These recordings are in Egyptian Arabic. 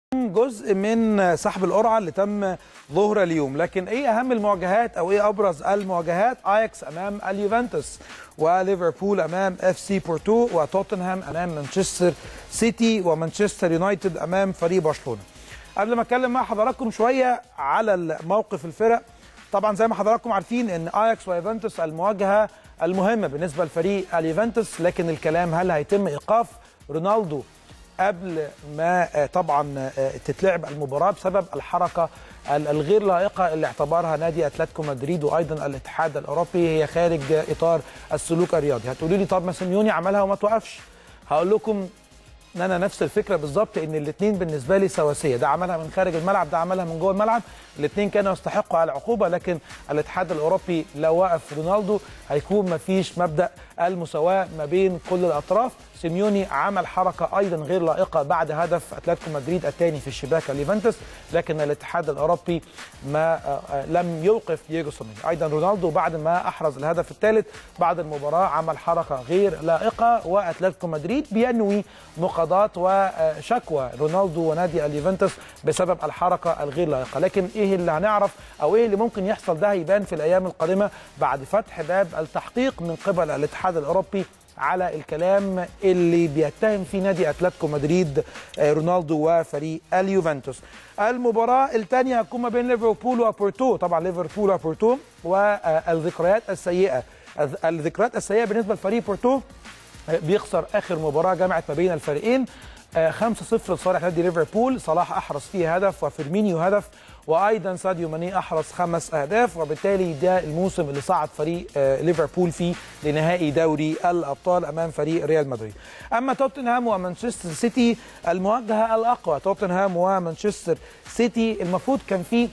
جزء من سحب القرعه اللي تم ظهر اليوم لكن ايه اهم المواجهات او ايه ابرز المواجهات اياكس امام اليوفنتوس وليفربول امام اف سي بورتو وتوتنهام امام مانشستر سيتي ومانشستر يونايتد امام فريق برشلونه قبل ما اتكلم مع حضراتكم شويه على موقف الفرق طبعا زي ما حضراتكم عارفين ان اياكس ويوفنتوس المواجهه المهمه بالنسبه لفريق اليوفنتوس لكن الكلام هل هيتم ايقاف رونالدو قبل ما طبعا تتلعب المباراه بسبب الحركه الغير لائقه اللي اعتبرها نادي اتلتيكو مدريد وايضا الاتحاد الاوروبي هي خارج اطار السلوك الرياضي هتقولوا لي طب ما سيميوني عملها وما توقفش هقول لكم ان انا نفس الفكره بالظبط ان الاثنين بالنسبه لي سواسيه ده عملها من خارج الملعب ده عملها من جوه الملعب الاثنين كانوا يستحقوا على العقوبه لكن الاتحاد الاوروبي لو وقف رونالدو هيكون ما فيش مبدا المساواه ما بين كل الاطراف سيميوني عمل حركه ايضا غير لائقه بعد هدف اتلتيكو مدريد الثاني في الشباك اليوفنتوس لكن الاتحاد الاوروبي ما لم يوقف دييجو سيميوني ايضا رونالدو بعد ما احرز الهدف الثالث بعد المباراه عمل حركه غير لائقه واتلتيكو مدريد بينوي مقاضاه وشكوى رونالدو ونادي اليوفنتوس بسبب الحركه الغير لائقه لكن ايه اللي هنعرف او ايه اللي ممكن يحصل ده هيبان في الايام القادمه بعد فتح باب التحقيق من قبل الاتحاد الاوروبي على الكلام اللي بيتهم فيه نادي اتلتيكو مدريد رونالدو وفريق اليوفنتوس. المباراه الثانيه هتكون ما بين ليفربول وبورتو، طبعا ليفربول وبورتو والذكريات السيئه. الذكريات السيئه بالنسبه لفريق بورتو بيخسر اخر مباراه جمعت ما بين الفريقين 5-0 لصالح نادي ليفربول، صلاح احرز فيه هدف وفيرمينيو هدف وايضا ساديو ماني احرز خمس اهداف وبالتالي ده الموسم اللي صعد فريق ليفربول فيه لنهائي دوري الابطال امام فريق ريال مدريد. اما توتنهام ومانشستر سيتي المواجهه الاقوى توتنهام ومانشستر سيتي المفروض كان في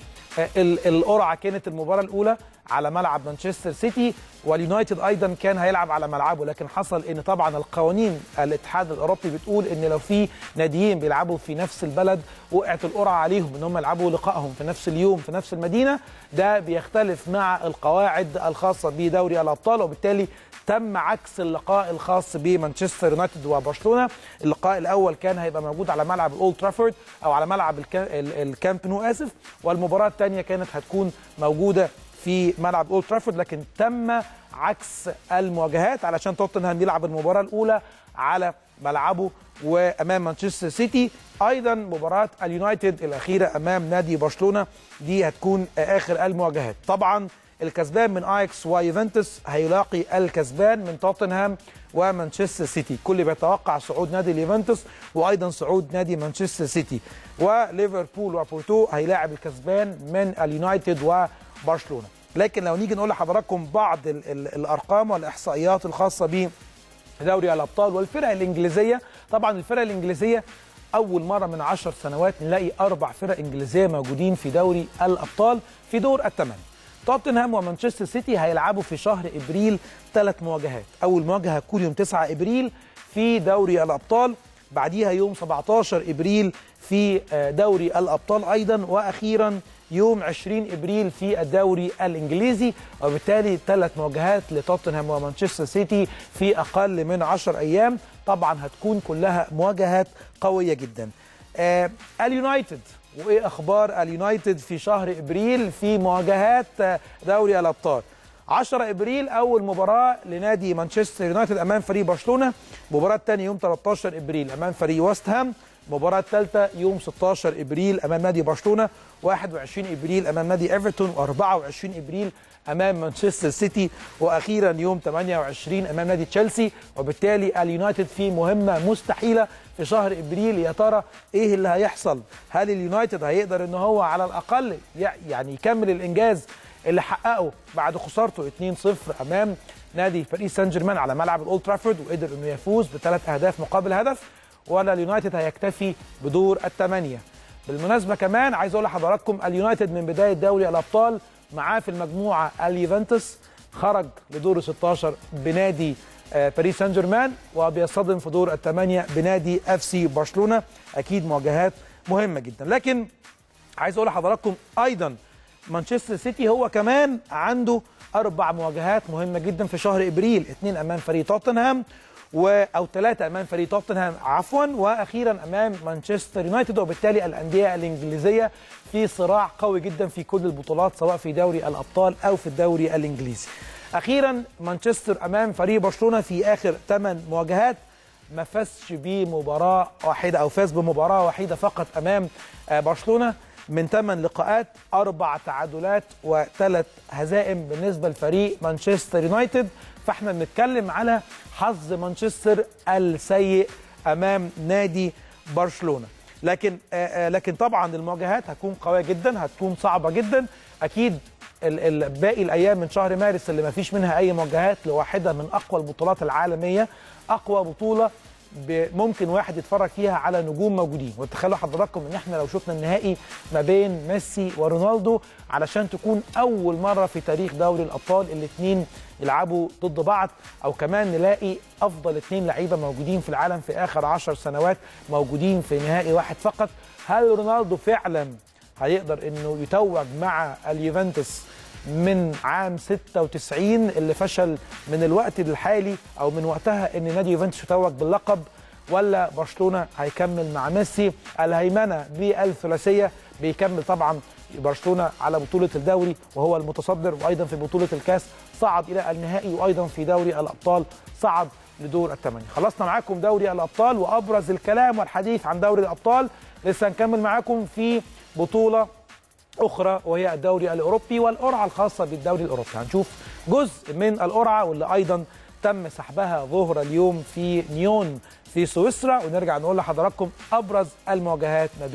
القرعه كانت المباراه الاولى على ملعب مانشستر سيتي واليونايتد ايضا كان هيلعب على ملعبه لكن حصل ان طبعا القوانين الاتحاد الاوروبي بتقول ان لو في ناديين بيلعبوا في نفس البلد وقعت القرعه عليهم ان هم يلعبوا لقائهم في نفس اليوم في نفس المدينه ده بيختلف مع القواعد الخاصه بدوري الابطال وبالتالي تم عكس اللقاء الخاص بمانشستر يونايتد وبرشلونه اللقاء الاول كان هيبقى موجود على ملعب الاولد ترافورد او على ملعب الكامب نو اسف والمباراه الثانيه كانت هتكون موجوده في ملعب اولد ترافورد لكن تم عكس المواجهات علشان توتنهام يلعب المباراه الاولى على ملعبه وامام مانشستر سيتي ايضا مباراه اليونايتد الاخيره امام نادي برشلونه دي هتكون اخر المواجهات طبعا الكسبان من اياكس ويوفنتوس هيلاقي الكسبان من توتنهام ومانشستر سيتي كل بيتوقع صعود نادي اليوفنتوس وايضا صعود نادي مانشستر سيتي وليفربول وبورتو هيلاعب الكسبان من اليونايتد وبرشلونه لكن لو نيجي نقول لحضراتكم بعض ال ال الارقام والاحصائيات الخاصه ب دوري الابطال والفرق الانجليزيه طبعا الفرق الانجليزيه اول مره من عشر سنوات نلاقي اربع فرق انجليزيه موجودين في دوري الابطال في دور الثمانيه توتنهام ومانشستر سيتي هيلعبوا في شهر ابريل ثلاث مواجهات اول مواجهه هتكون يوم 9 ابريل في دوري الابطال بعديها يوم 17 ابريل في دوري الابطال ايضا واخيرا يوم 20 ابريل في الدوري الانجليزي وبالتالي ثلاث مواجهات لتوتنهام ومانشستر سيتي في اقل من 10 ايام طبعا هتكون كلها مواجهات قويه جدا آه اليونايتد وايه اخبار اليونايتد في شهر ابريل في مواجهات دوري الابطال 10 ابريل اول مباراه لنادي مانشستر يونايتد امام فريق برشلونه المباراه الثانيه يوم 13 ابريل امام فريق ويست هام المباراه الثالثه يوم 16 ابريل امام نادي برشلونه 21 ابريل امام نادي ايفرتون و24 ابريل امام مانشستر سيتي واخيرا يوم 28 امام نادي تشيلسي وبالتالي اليونايتد في مهمه مستحيله في شهر ابريل يا ترى ايه اللي هيحصل هل اليونايتد هيقدر ان هو على الاقل يعني يكمل الانجاز اللي حققه بعد خسارته 2-0 امام نادي باريس سان جيرمان على ملعب الاولد ترافورد وقدر انه يفوز بثلاث اهداف مقابل هدف ولا اليونايتد هيكتفي بدور الثمانيه بالمناسبه كمان عايز اقول لحضراتكم اليونايتد من بدايه دوري الابطال معاه في المجموعه اليوفنتوس خرج لدور 16 بنادي باريس سان جيرمان وبيصطدم في دور الثمانيه بنادي اف سي برشلونه اكيد مواجهات مهمه جدا لكن عايز اقول لحضراتكم ايضا مانشستر سيتي هو كمان عنده اربع مواجهات مهمه جدا في شهر ابريل اثنين امام فريق توتنهام و او ثلاثه امام فريق توتنهام عفوا واخيرا امام مانشستر يونايتد وبالتالي الانديه الانجليزيه في صراع قوي جدا في كل البطولات سواء في دوري الابطال او في الدوري الانجليزي. اخيرا مانشستر امام فريق برشلونه في اخر ثمان مواجهات ما فازش بمباراه واحده او فاز بمباراه واحده فقط امام برشلونه من ثمان لقاءات اربع تعادلات وثلاث هزائم بالنسبه لفريق مانشستر يونايتد فاحنا بنتكلم على حظ مانشستر السيء امام نادي برشلونه لكن لكن طبعا المواجهات هتكون قويه جدا هتكون صعبه جدا اكيد باقي الايام من شهر مارس اللي ما فيش منها اي مواجهات لواحده من اقوى البطولات العالميه اقوى بطوله ممكن واحد يتفرج فيها على نجوم موجودين وتخيلوا حضراتكم ان احنا لو شفنا النهائي ما بين ميسي ورونالدو علشان تكون اول مره في تاريخ دوري الابطال الاثنين يلعبوا ضد بعض او كمان نلاقي افضل اثنين لعيبه موجودين في العالم في اخر عشر سنوات موجودين في نهائي واحد فقط هل رونالدو فعلا هيقدر انه يتوج مع اليوفنتوس من عام 96 اللي فشل من الوقت الحالي او من وقتها ان نادي يوفنتوس يتوج باللقب ولا برشلونه هيكمل مع ميسي الهيمنه بالثلاثيه بيكمل طبعا برشلونه على بطوله الدوري وهو المتصدر وايضا في بطوله الكاس صعد الى النهائي وايضا في دوري الابطال صعد لدور الثمانيه خلصنا معاكم دوري الابطال وابرز الكلام والحديث عن دوري الابطال لسه هنكمل معاكم في بطوله اخرى وهي الدوري الاوروبي والقرعه الخاصه بالدوري الاوروبي هنشوف جزء من القرعه واللي ايضا تم سحبها ظهر اليوم في نيون في سويسرا ونرجع نقول لحضراتكم ابرز المواجهات ما